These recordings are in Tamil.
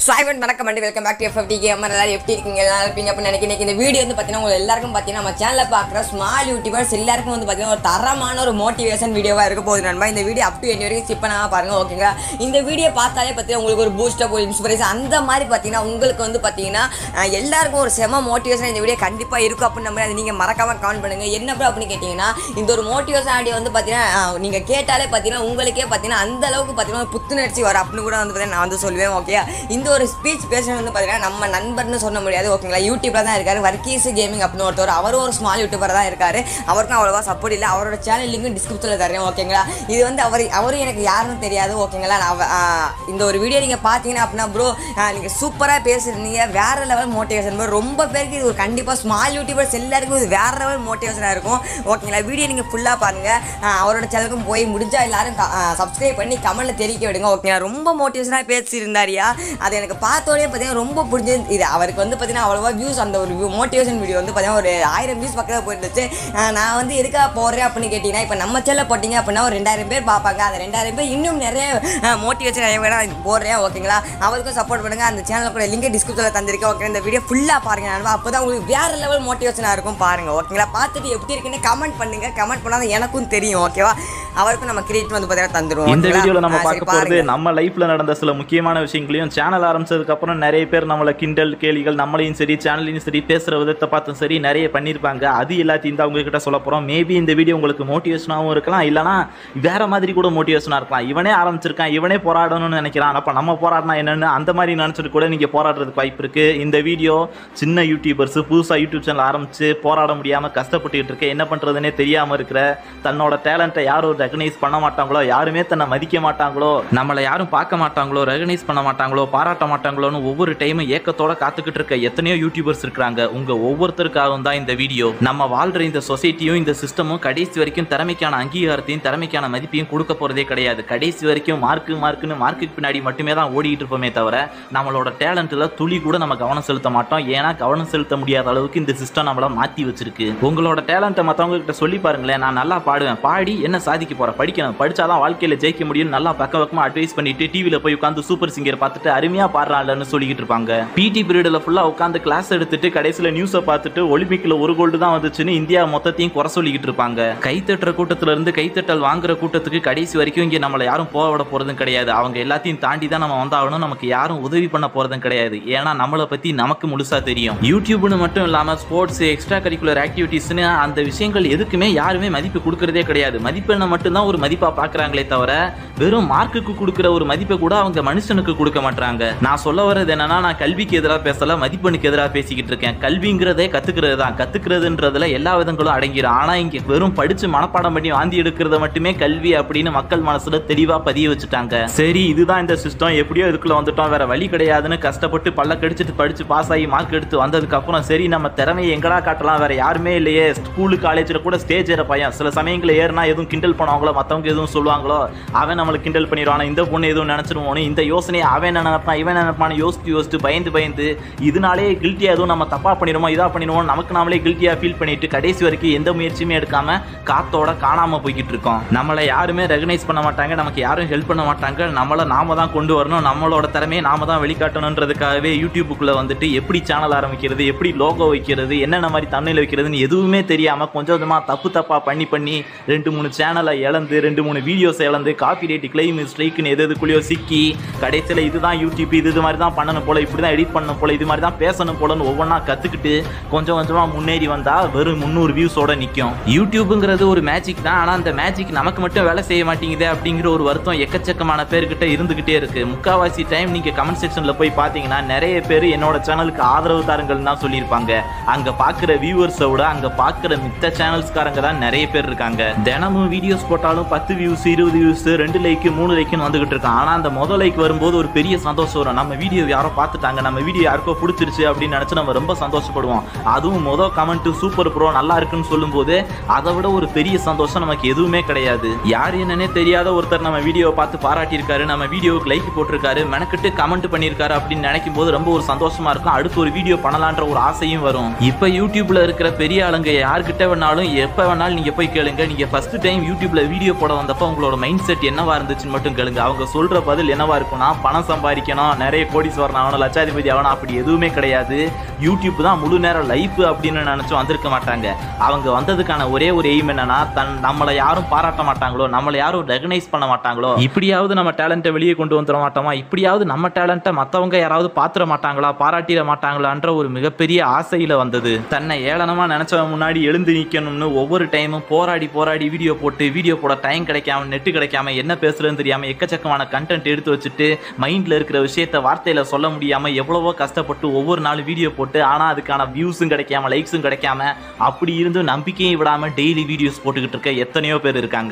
சாய்வன் வணக்கம் and welcome back to FFT gamer எல்லாரும் எப்படி இருக்கீங்க எல்லாரும் இருப்பீங்க அப்படின்னு நினைக்கிறேன் இன்னைக்கு இந்த வீடியோ வந்து பார்த்தீங்கன்னா உங்களுக்கு எல்லாருக்கும் பார்த்தீங்கன்னா நம்ம சேனலில் பார்க்குற ஸ்மால் யூடியூபர்ஸ் எல்லாருக்கும் வந்து பார்த்தீங்கன்னா ஒரு தரமான ஒரு மோட்டிவேஷன் வீடியோவாக இருக்க போகுது நண்பா இந்த வீடியோ அப் டு என் வரைக்கும் ஸ்கிப் பண்ணாமல் பாருங்க ஓகேங்களா இந்த வீடியோ பார்த்தாலே பார்த்தீங்கன்னா உங்களுக்கு ஒரு பூஸ்டப் ஒரு இன்ஸ்பிரேஷன் அந்த மாதிரி பார்த்தீங்கன்னா உங்களுக்கு வந்து பார்த்தீங்கன்னா அஹ், எல்லாருக்கும் ஒரு செம மோட்டிவேஷன் இந்த வீடியோ கண்டிப்பாக இருக்கும் அப்படின்னு நம்ம அதை நீங்கள் மறக்காமல் கமெண்ட் பண்ணுங்க என்ன bro அப்படின்னு கேட்டிங்கன்னா இந்த ஒரு மோட்டிவேஷன் ஆடியோ வந்து பார்த்தீங்கன்னா நீங்கள் கேட்டாலே பார்த்தீங்கன்னா உங்களுக்கே பார்த்தீங்கன்னா அந்த அளவுக்கு பார்த்தீங்கன்னா ஒரு புத்துணர்ச்சி வரும் அப்படின்னு கூட வந்து பார்த்தீங்கன்னா நான் வந்து சொல்லுவேன் ஓகே இந்த ஒரு ஸ்பீச் பேசுறது வந்து பார்த்தீங்கன்னா நம்ம நண்பர்னு சொல்ல முடியாது ஓகேங்களா யூடியூப்ல தான் இருக்காரு வர்க்கீஸ் கேமிங் அப்படின்னு ஒருத்தர் அவரும் ஒரு ஸ்மால் யூடியூபர் தான் இருக்காரு அவருக்கும் அவ்வளோவா சப்போர்ட் இல்லை அவரோட சேனல் லிங்கும் டிஸ்கிரிப்ஷனில் தரேன் ஓகேங்களா இது வந்து அவர் அவரும் எனக்கு யாருன்னு தெரியாது ஓகேங்களா நான் அவ- ஆ, இந்த ஒரு வீடியோ நீங்கள் பார்த்தீங்கன்னா அப்படின்னா ப்ரோ நீங்கள் சூப்பராக பேசுறீங்க வேற லெவல் மோட்டிவேஷன் ப்ரோ ரொம்ப பேருக்கு இது ஒரு கண்டிப்பாக ஸ்மால் யூடியூபர்ஸ் எல்லாருக்கும் இது வேற லெவல் மோட்டிவேஷனாக இருக்கும் ஓகேங்களா வீடியோ நீங்கள் ஃபுல்லாக பாருங்கள் அவரோட சேனலுக்கும் போய் முடிஞ்சா எல்லாரும் சப்ஸ்கிரைப் பண்ணி கமெண்ட்டில் தெரிவிக்க விடுங்க ஓகேங்களா ரொம்ப மோட்டிவேஷனாக பேசியிருந்தாரியா அது எனக்கு பார்த்தோடனே பார்த்தீங்கன்னா ரொம்ப பிடிச்சது இது அவருக்கு வந்து பார்த்தீங்கன்னா அவ்வளோவா வியூஸ் அந்த ஒரு மோட்டிவேஷன் வீடியோ வந்து பார்த்தீங்கன்னா ஒரு ஆயிரம் வியூஸ் பக்கத்தில் போயிருந்துச்சு ஆஹ் நான் வந்து எதுக்காக போடுறேன் அப்படின்னு கேட்டிங்கன்னா இப்போ நம்ம சேனலில் போட்டிங்க அப்படின்னா ஒரு ரெண்டாயிரம் பேர் பார்ப்பாங்க அந்த ரெண்டாயிரம் பேர் இன்னும் நிறைய மோட்டிவேஷன் நிறைய வேணா போடுறேன் ஓகேங்களா அவருக்கும் சப்போர்ட் பண்ணுங்க அந்த சேனலுக்கு லிங்க் டிஸ்கிரிப்ஷனில் தந்திருக்கேன் ஓகே இந்த வீடியோ ஃபுல்லாக பாருங்க நண்பா அப்போ தான் உங்களுக்கு வேற லெவல் மோட்டிவேஷனாக இருக்கும் பாருங்க ஓகேங்களா பார்த்துட்டு எப்படி இருக்குன்னு கமெண்ட் பண்ணுங்க கமெண்ட் பண்ணாத எனக்கும் தெரியும் ஓகேவா அவருக்கும் நம்ம கிரியேட் வந்து பார்த்தீங்கன்னா தந்துருவோம் இந்த ஓகேங்களா? வீடியோல நம்ம ஆ, சரி, பார்க்க போறது பாருங்க. நம்ம லைஃப்ல நடந்த சில முக்கியமான விஷயங்களையும் சேனல் ஆரம்பிச்சதுக்கு அப்புறம் நிறைய பேர் நம்மள கிண்டல் கேலிகள் நம்மளையும் சரி சேனலையும் சரி பேசுற விதத்தை பார்த்தும் சரி நிறைய பண்ணியிருப்பாங்க அது எல்லாத்தையும் தான் உங்ககிட்ட சொல்ல போறோம் மேபி இந்த வீடியோ உங்களுக்கு மோட்டிவேஷனாகவும் இருக்கலாம் இல்லனா வேற மாதிரி கூட மோட்டிவேஷனா இருக்கலாம் இவனே ஆரம்பிச்சிருக்கான் இவனே போராடணும்னு நினைக்கிறான் அப்ப நம்ம போராடினா என்னன்னு அந்த மாதிரி நினைச்சிட்டு கூட நீங்க போராடுறதுக்கு வாய்ப்பு இருக்கு இந்த வீடியோ சின்ன யூடியூபர்ஸ் புதுசா யூடியூப் சேனல் ஆரம்பிச்சு போராட முடியாம கஷ்டப்பட்டுக்கிட்டு இருக்க என்ன பண்றதுன்னே தெரியாம இருக்கிற தன்னோட டேலண்ட்டை யாரும் ரெகனைஸ் பண்ண மாட்டாங்களோ யாருமே தன்னை மதிக்க மாட்டாங்களோ நம்மளை யாரும் பார்க்க மாட்டாங்களோ ரெகனைஸ் பண்ண மாட்டாங்களோ பாராட்ட மாட்டாங்களோன்னு ஒவ்வொரு டைமும் ஏக்கத்தோட காத்துக்கிட்டு இருக்க எத்தனையோ யூடியூபர்ஸ் இருக்காங்க உங்க ஒவ்வொருத்தருக்காகவும் தான் இந்த வீடியோ நம்ம வாழ்ற இந்த சொசைட்டியும் இந்த சிஸ்டமும் கடைசி வரைக்கும் திறமைக்கான அங்கீகாரத்தையும் திறமைக்கான மதிப்பையும் கொடுக்க போறதே கிடையாது கடைசி வரைக்கும் மார்க்கு மார்க்குன்னு மார்க்குக்கு பின்னாடி மட்டுமே தான் ஓடிட்டு இருப்போமே தவிர நம்மளோட டேலண்ட்ல துளி கூட நம்ம கவனம் செலுத்த மாட்டோம் ஏன்னா கவனம் செலுத்த முடியாத அளவுக்கு இந்த சிஸ்டம் நம்மள மாத்தி வச்சிருக்கு உங்களோட டேலண்ட்டை மத்தவங்க கிட்ட சொல்லி பாருங்களேன் நான் நல்லா பாடுவேன் பாடி என்ன சாதிக்க போறேன் படிக்கணும் படிச்சாதான் வாழ்க்கையில ஜெயிக்க முடியும் நல்லா பக்க பக்கமா அட்வைஸ் பண்ணிட்டு டிவில போய் உட்காந்து சூப்பர் சிங்கர் பார்த்துட்டு அருமையா பாடுறாள்னு சொல்லிக்கிட்டு இருப்பாங்க பிடி பீரியட்ல ஃபுல்லா உட்காந்து கிளாஸ் எடுத்துட்டு கடைசியில நியூஸை பார்த்துட்டு ஒலிம்பிக்ல ஒரு கோல்டு தான் வந்துச்சுன்னு இந்தியா மொத்தத்தையும் குறை சொல்லிக்கிட்டு இருப்பாங்க கைத்தட்டுற கூட்டத்துல இருந்து கைத்தட்டல் வாங்குற கூட்டத்துக்கு கடைசி வரைக்கும் இங்க நம்மள யாரும் போக விட போறதும் கிடையாது அவங்க எல்லாத்தையும் தாண்டி தான் நம்ம வந்தாகணும் நமக்கு யாரும் உதவி பண்ண போறதும் கிடையாது ஏன்னா நம்மளை பத்தி நமக்கு முழுசா தெரியும் யூடியூப்னு மட்டும் இல்லாம ஸ்போர்ட்ஸ் எக்ஸ்ட்ரா கரிக்குலர் ஆக்டிவிட்டிஸ்னு அந்த விஷயங்கள் எதுக்குமே யாருமே மதிப்பு கொடுக்கறதே கிடையாது மதிப்பெண்ணை மட்டும்தான் ஒரு மதிப்பா பாக்குறாங்களே தவிர வெறும் மார்க்குக்கு கொடுக்குற ஒரு மதிப்பை கூட அவங்க மனுஷனுக்கு கொடுக்க மாட்டாங்க நான் சொல்ல வர்றது என்னன்னா நான் கல்விக்கு எதிராக பேசல மதிப்பெண்ணுக்கு எதிராக பேசிக்கிட்டு இருக்கேன் கல்விங்கிறதே கத்துக்கிறது தான் கத்துக்கிறதுன்றதுல எல்லா விதங்களும் அடங்கிடும் ஆனா இங்க வெறும் படிச்சு மனப்பாடம் பண்ணி வாந்தி எடுக்கிறத மட்டுமே கல்வி அப்படின்னு மக்கள் மனசுல தெளிவா பதிய வச்சுட்டாங்க சரி இதுதான் இந்த சிஸ்டம் எப்படியோ இதுக்குள்ள வந்துட்டோம் வேற வழி கிடையாதுன்னு கஷ்டப்பட்டு பல்ல கடிச்சிட்டு படிச்சு பாஸ் ஆகி மார்க் எடுத்து வந்ததுக்கு அப்புறம் சரி நம்ம திறமையை எங்கடா காட்டலாம் வேற யாருமே இல்லையே ஸ்கூலு காலேஜ்ல கூட ஸ்டேஜ் ஏற பையன் சில சமயங்கள ஏறினா எதுவும் கிண்டல் பண்ணுவாங்களோ மத்தவங்க எதுவும் சொல்லுவாங்களோ அவன் நம்மளை கிண்டல் பண்ணிடுவான் இந்த பொண்ணு எதுவும் நினைச்சிருவோன்னு இந்த யோசனையை அவன் என்ன நினைப்பான் இவன் என்ன நினைப்பான்னு யோசிச்சு யோசிச்சு பயந்து பயந்து இதனாலே கில்ட்டியா எதுவும் நம்ம தப்பா பண்ணிடுவோம் இதா பண்ணிடுவோம் நமக்கு நாமளே கில்ட்டியா ஃபீல் பண்ணிட்டு கடைசி வரைக்கும் எந்த முயற்சியுமே எடுக்காம காத்தோட காணாம போய்கிட்டு இருக்கோம் நம்மளை யாருமே ரெகனைஸ் பண்ண மாட்டாங்க நமக்கு யாரும் ஹெல்ப் பண்ண மாட்டாங்க நம்மள நாம தான் கொண்டு வரணும் நம்மளோட திறமையை நாம தான் வெளிக்காட்டணுன்றதுக்காகவே யூடியூபுக்குள்ள வந்துட்டு எப்படி சேனல் ஆரம்பிக்கிறது எப்படி லோகோ வைக்கிறது என்னென்ன மாதிரி தமிழில் வைக்கிறதுன்னு எதுவுமே தெரியாம கொஞ்சம் கொஞ்சமா தப்பு தப்பா பண்ணி பண்ணி ரெண்டு மூணு சேனலை இழந்து ரெண்டு மூணு வீடியோஸ் இழந்து காப்பி ரேட் கிளைம் ஸ்ட்ரைக்குன்னு எது எதுக்குள்ளேயோ சிக்கி கடைசியில் இதுதான் யூடியூப் இது இது மாதிரி தான் பண்ணணும் போல இப்படி தான் எடிட் பண்ணணும் போல இது மாதிரி தான் பேசணும் போலன்னு ஒவ்வொன்றா கற்றுக்கிட்டு கொஞ்சம் கொஞ்சமா முன்னேறி வந்தா வெறும் முந்நூறு வியூஸோட நிற்கும் யூடியூப்புங்கிறது ஒரு மேஜிக் தான் ஆனால் அந்த மேஜிக் நமக்கு மட்டும் வேலை செய்ய மாட்டேங்குது அப்படிங்கிற ஒரு வருத்தம் எக்கச்சக்கமான பேர்கிட்ட இருந்துகிட்டே இருக்கு முக்காவாசி டைம் நீங்க கமெண்ட் செக்ஷன்ல போய் பார்த்தீங்கன்னா நிறைய பேர் என்னோட சேனலுக்கு ஆதரவு தாருங்கள் தான் சொல்லியிருப்பாங்க அங்க பார்க்குற வியூவர்ஸை விட அங்க பார்க்குற மித்த சேனல்ஸ்காரங்க தான் நிறைய பேர் இருக்காங்க தினமும் வீடியோஸ் போட்டாலும் பத்து வியூஸ் இருபது வியூஸ் ரெண்டு லைக் மூணு லைக்னு வந்துகிட்டு இருக்கான் ஆனா அந்த முதல் லைக் வரும்போது ஒரு பெரிய சந்தோஷம் வரும் நம்ம வீடியோ யாரோ பார்த்துட்டாங்க நம்ம வீடியோ யாருக்கோ பிடிச்சிருச்சு அப்படின்னு நினைச்சு நம்ம ரொம்ப சந்தோஷப்படுவோம் அதுவும் மொதல் கமெண்ட் சூப்பர் ப்ரோ நல்லா இருக்குன்னு சொல்லும்போது அதை விட ஒரு பெரிய சந்தோஷம் நமக்கு எதுவுமே கிடையாது யார் என்னன்னே தெரியாத ஒருத்தர் நம்ம வீடியோவை பார்த்து பாராட்டியிருக்காரு நம்ம வீடியோவுக்கு லைக் போட்டிருக்காரு மெனக்கிட்டு கமெண்ட் பண்ணியிருக்காரு அப்படின்னு நினைக்கும் போது ரொம்ப ஒரு சந்தோஷமா இருக்கும் அடுத்து ஒரு வீடியோ பண்ணலான்ற ஒரு ஆசையும் வரும் இப்போ யூடியூப்ல இருக்கிற பெரிய ஆளுங்க யார்கிட்ட வேணாலும் எப்போ வேணாலும் நீங்க போய் கேளுங்க நீங்க ஃபர்ஸ்ட் டைம் யூடியூப்ல யூடியூப்ல வீடியோ போட வந்தப்ப உங்களோட மைண்ட் செட் என்னவா இருந்துச்சுன்னு மட்டும் கேளுங்க அவங்க சொல்ற பதில் என்னவா இருக்கும்னா பணம் சம்பாதிக்கணும் நிறைய கோடீஸ்வரன் ஆகணும் லட்சாதிபதி ஆகணும் அப்படி எதுவுமே கிடையாது யூடியூப் தான் முழு நேரம் லைஃப் அப்படின்னு நினைச்சு வந்திருக்க மாட்டாங்க அவங்க வந்ததுக்கான ஒரே ஒரு எய்ம் என்னன்னா தன் நம்மளை யாரும் பாராட்ட மாட்டாங்களோ நம்மளை யாரும் ரெகனைஸ் பண்ண மாட்டாங்களோ இப்படியாவது நம்ம டேலண்ட்டை வெளியே கொண்டு வந்துட மாட்டோமா இப்படியாவது நம்ம டேலண்ட்டை மற்றவங்க யாராவது பாத்திர மாட்டாங்களா பாராட்டிட மாட்டாங்களான்ற ஒரு மிகப்பெரிய ஆசையில வந்தது தன்னை ஏளனமா நினைச்சவன் முன்னாடி எழுந்து நிக்கணும்னு ஒவ்வொரு டைமும் போராடி போராடி வீடியோ போட்டு வீடியோ போட டைம் கிடைக்காம நெட்டு கிடைக்காம என்ன பேசுறதுன்னு தெரியாம எக்கச்சக்கமான கண்டென்ட் எடுத்து வச்சுட்டு மைண்ட்ல இருக்கிற விஷயத்த வார்த்தையில சொல்ல முடியாம எவ்வளவோ கஷ்டப்பட்டு ஒவ்வொரு நாளும் வீடியோ போட்டு ஆனா அதுக்கான வியூஸும் கிடைக்காம லைக்ஸும் கிடைக்காம அப்படி இருந்தும் நம்பிக்கையும் விடாம டெய்லி வீடியோஸ் போட்டுக்கிட்டு இருக்க எத்தனையோ பேர் இருக்காங்க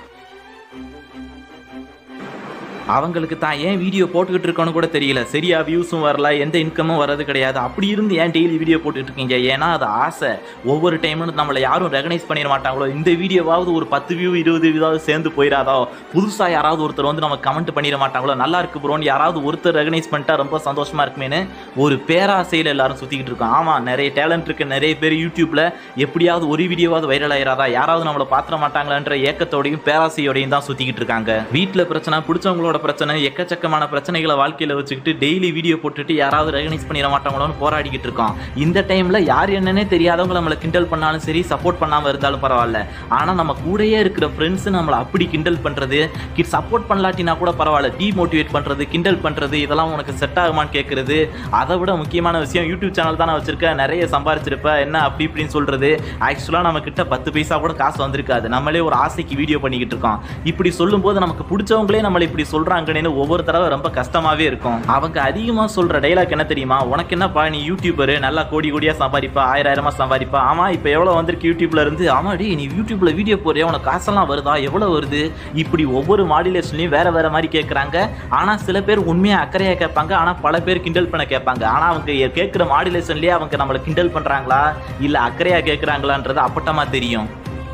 அவங்களுக்கு தான் ஏன் வீடியோ போட்டுக்கிட்டு இருக்கோன்னு கூட தெரியல சரியா வியூஸும் வரல எந்த இன்கமும் வர்றது கிடையாது அப்படி இருந்து ஏன் டெய்லி வீடியோ போட்டுட்டு இருக்கீங்க ஏன்னா அது ஆசை ஒவ்வொரு டைமும் நம்மளை யாரும் ரெகனைஸ் பண்ணிட மாட்டாங்களோ இந்த வீடியோவாவது ஒரு பத்து வியூ இருபது வியூவாவது சேர்ந்து போயிடாதோ புதுசாக யாராவது ஒருத்தர் வந்து நம்ம கமெண்ட் பண்ணிட மாட்டாங்களோ நல்லா இருக்கு ப்ரோன்னு யாராவது ஒருத்தர் ரெகனைஸ் பண்ணிட்டா ரொம்ப சந்தோஷமா இருக்குமேனு ஒரு பேராசையில் எல்லாரும் சுற்றிக்கிட்டு இருக்கோம் ஆமாம் நிறைய டேலண்ட் இருக்கு நிறைய பேர் யூடியூப்ல எப்படியாவது ஒரு வீடியோவாவது வைரல் ஆயிராதா யாராவது நம்மளை பாத்திர மாட்டாங்களான்ற ஏக்கத்தோடையும் பேராசையோடையும் தான் சுற்றிக்கிட்டு இருக்காங்க வீட்டில் பிரச்சனை பிடிச்சவங்களோட பிரச்சனை எக்கச்சக்கமான பிரச்சனைகளை வாழ்க்கையில வச்சுக்கிட்டு டெய்லி வீடியோ போட்டுட்டு யாராவது ரெகனைஸ் பண்ணிட மாட்டாங்களோன்னு போராடிக்கிட்டு இருக்கோம் இந்த டைம்ல யார் என்னன்னே தெரியாதவங்க நம்மளை கிண்டல் பண்ணாலும் சரி சப்போர்ட் பண்ணாம இருந்தாலும் பரவாயில்ல ஆனா நம்ம கூடயே இருக்கிற ஃப்ரெண்ட்ஸ் நம்மளை அப்படி கிண்டல் பண்றது சப்போர்ட் பண்ணலாட்டினா கூட பரவாயில்ல டிமோட்டிவேட் பண்றது கிண்டல் பண்றது இதெல்லாம் உனக்கு செட் ஆகுமான்னு கேட்கறது அதை விட முக்கியமான விஷயம் யூடியூப் சேனல் தானே வச்சிருக்க நிறைய சம்பாரிச்சிருப்ப என்ன அப்படி இப்படின்னு சொல்றது ஆக்சுவலா நம்ம கிட்ட பத்து பைசா கூட காசு வந்திருக்காது நம்மளே ஒரு ஆசைக்கு வீடியோ பண்ணிக்கிட்டு இருக்கோம் இப்படி சொல்லும்போது நமக்கு பிடிச்சவங்களே நம்மளை இப்படி சொல்றாங்கன்னு ஒவ்வொரு தடவை ரொம்ப கஷ்டமாவே இருக்கும் அவங்க அதிகமா சொல்ற டைலாக் என்ன தெரியுமா உனக்கு என்னப்பா நீ யூடியூபர் நல்லா கோடி கோடியா சம்பாதிப்பா ஆயிரம் ஆயிரமா சம்பாதிப்பா ஆமா இப்போ எவ்வளவு வந்திருக்கு யூடியூப்ல இருந்து ஆமா டி நீ யூடியூப்ல வீடியோ போறியா உனக்கு காசெல்லாம் வருதா எவ்வளவு வருது இப்படி ஒவ்வொரு மாடுலேஷன்லயும் வேற வேற மாதிரி கேட்கறாங்க ஆனா சில பேர் உண்மையா அக்கறையா கேட்பாங்க ஆனா பல பேர் கிண்டல் பண்ண கேட்பாங்க ஆனா அவங்க கேட்கிற மாடுலேஷன்லயே அவங்க நம்மளை கிண்டல் பண்றாங்களா இல்ல அக்கறையா கேட்கறாங்களான்றது அப்பட்டமா தெரியும்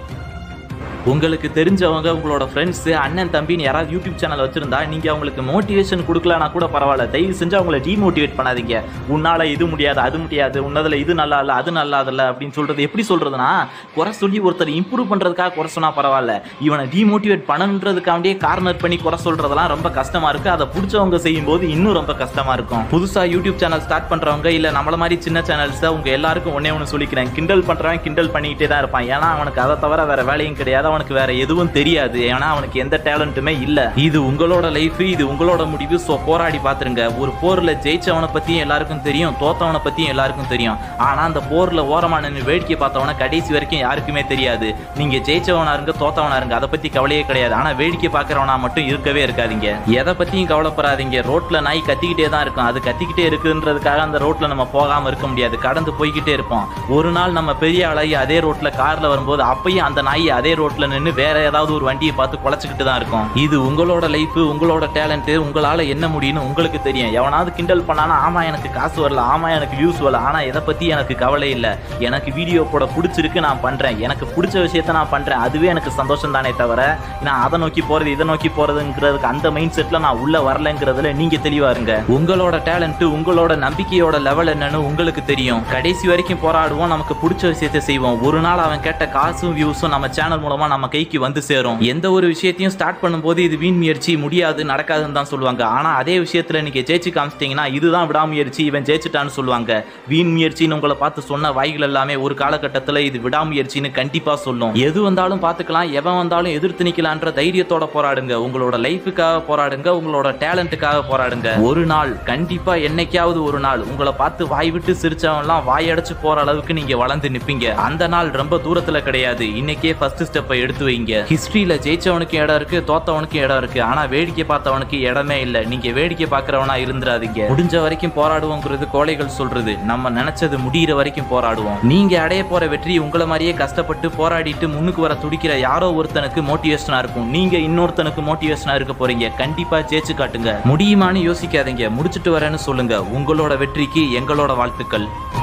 உங்களுக்கு தெரிஞ்சவங்க உங்களோட ஃப்ரெண்ட்ஸ் அண்ணன் தம்பின்னு யாராவது யூடியூப் சேனல் வச்சிருந்தா நீங்க அவங்களுக்கு மோட்டிவேஷன் கொடுக்கலனா கூட பரவாயில்ல தயவு செஞ்சு அவங்கள டிமோட்டிவேட் பண்ணாதீங்க உன்னால இது முடியாது அது முடியாது உன்னதுல இது நல்லா இல்ல அது நல்லா இல்ல அப்படின்னு சொல்றது எப்படி சொல்றதுன்னா குறை சொல்லி ஒருத்தர் இம்ப்ரூவ் பண்றதுக்காக குறை சொன்னா பரவாயில்ல இவனை டிமோட்டிவேட் பண்ணணுன்றதுக்காண்டியே கார்னர் பண்ணி குறை சொல்றதெல்லாம் ரொம்ப கஷ்டமா இருக்கு அதை பிடிச்சவங்க செய்யும் போது இன்னும் ரொம்ப கஷ்டமா இருக்கும் புதுசா யூடியூப் சேனல் ஸ்டார்ட் பண்றவங்க இல்ல நம்மள மாதிரி சின்ன சேனல்ஸ் உங்க எல்லாருக்கும் ஒன்னே ஒன்று சொல்லிக்கிறேன் கிண்டல் பண்றவன் கிண்டல் பண்ணிக்கிட்டே தான் இருப்பான் ஏன்னா அவனுக்கு அதை தவிர வேற வேலையும் கிடையாது அவனுக்கு வேற எதுவும் தெரியாது ஏன்னா அவனுக்கு எந்த டேலண்ட்டுமே இல்ல இது உங்களோட லைஃப் இது உங்களோட முடிவு ஸோ போராடி பாத்துருங்க ஒரு போர்ல ஜெயிச்சவனை பத்தியும் எல்லாருக்கும் தெரியும் தோத்தவனை பத்தியும் எல்லாருக்கும் தெரியும் ஆனா அந்த போர்ல ஓரமா நின்று வேடிக்கை பார்த்தவன கடைசி வரைக்கும் யாருக்குமே தெரியாது நீங்க ஜெயிச்சவனா இருங்க தோத்தவனா இருங்க அதை பத்தி கவலையே கிடையாது ஆனா வேடிக்கை பார்க்கறவனா மட்டும் இருக்கவே இருக்காதீங்க எதை பத்தியும் கவலைப்படாதீங்க ரோட்ல நாய் கத்திக்கிட்டே தான் இருக்கும் அது கத்திக்கிட்டே இருக்குன்றதுக்காக அந்த ரோட்ல நம்ம போகாம இருக்க முடியாது கடந்து போய்கிட்டே இருப்போம் ஒரு நாள் நம்ம பெரிய ஆளாகி அதே ரோட்ல கார்ல வரும்போது அப்பயும் அந்த நாய் அதே ரோட்ல நின்று வேற ஏதாவது ஒரு வண்டியை பார்த்து குலைச்சிக்கிட்டு தான் இருக்கும் இது உங்களோட லைஃப் உங்களோட டேலண்ட் உங்களால என்ன முடியும்னு உங்களுக்கு தெரியும் எவனாவது கிண்டல் பண்ணானா ஆமா எனக்கு காசு வரல ஆமா எனக்கு வியூஸ் வரல ஆனா இதை பத்தி எனக்கு கவலை இல்லை எனக்கு வீடியோ போட பிடிச்சிருக்கு நான் பண்றேன் எனக்கு பிடிச்ச விஷயத்த நான் பண்றேன் அதுவே எனக்கு சந்தோஷம் தானே தவிர நான் அதை நோக்கி போறது இதை நோக்கி போறதுங்கிறதுக்கு அந்த மைண்ட் செட்ல நான் உள்ள வரலங்கிறதுல நீங்க தெளிவா இருங்க உங்களோட டேலண்ட் உங்களோட நம்பிக்கையோட லெவல் என்னன்னு உங்களுக்கு தெரியும் கடைசி வரைக்கும் போராடுவோம் நமக்கு பிடிச்ச விஷயத்தை செய்வோம் ஒரு நாள் அவன் கேட்ட காசும் வியூஸும் நம்ம சேனல் மூலமா நம்ம கைக்கு வந்து சேரும் எந்த ஒரு விஷயத்தையும் ஸ்டார்ட் பண்ணும்போது இது வீண் முயற்சி முடியாது நடக்காதுன்னு தான் சொல்லுவாங்க ஆனா அதே விஷயத்துல நீங்க ஜெயிச்சு காமிச்சிட்டீங்கன்னா இதுதான் விடாமுயற்சி இவன் ஜெயிச்சுட்டான்னு சொல்லுவாங்க வீண் முயற்சின்னு உங்களை பார்த்து சொன்ன வாய்கள் எல்லாமே ஒரு காலகட்டத்துல இது விடாமுயற்சின்னு கண்டிப்பா சொல்லும் எது வந்தாலும் பார்த்துக்கலாம் எவன் வந்தாலும் எதிர்த்து நிக்கலான்ற தைரியத்தோட போராடுங்க உங்களோட லைஃபுக்காக போராடுங்க உங்களோட டேலண்ட்டுக்காக போராடுங்க ஒரு நாள் கண்டிப்பா என்னைக்காவது ஒரு நாள் உங்களை பார்த்து வாய் விட்டு சிரிச்சவன்லாம் வாயடைச்சு போற அளவுக்கு நீங்க வளர்ந்து நிப்பீங்க அந்த நாள் ரொம்ப தூரத்துல கிடையாது இன்னைக்கே ஃபர்ஸ்ட் ஸ்டெப்பை எடுத்து வைங்க ஹிஸ்டரியில ஜெயிச்சவனுக்கு இடம் இருக்கு தோத்தவனுக்கு இடம் இருக்கு ஆனா வேடிக்கை பார்த்தவனுக்கு இடமே இல்ல நீங்க வேடிக்கை பார்க்கறவனா இருந்துராதீங்க முடிஞ்ச வரைக்கும் போராடுவோங்கிறது கோழைகள் சொல்றது நம்ம நினைச்சது முடியிற வரைக்கும் போராடுவோம் நீங்க அடைய போற வெற்றி உங்களை மாதிரியே கஷ்டப்பட்டு போராடிட்டு முன்னுக்கு வர துடிக்கிற யாரோ ஒருத்தனுக்கு மோட்டிவேஷனா இருக்கும் நீங்க இன்னொருத்தனுக்கு மோட்டிவேஷனா இருக்க போறீங்க கண்டிப்பா ஜெயிச்சு காட்டுங்க முடியுமான்னு யோசிக்காதீங்க முடிச்சிட்டு வரேன்னு சொல்லுங்க உங்களோட வெற்றிக்கு எங்களோட வாழ்த்துக்கள்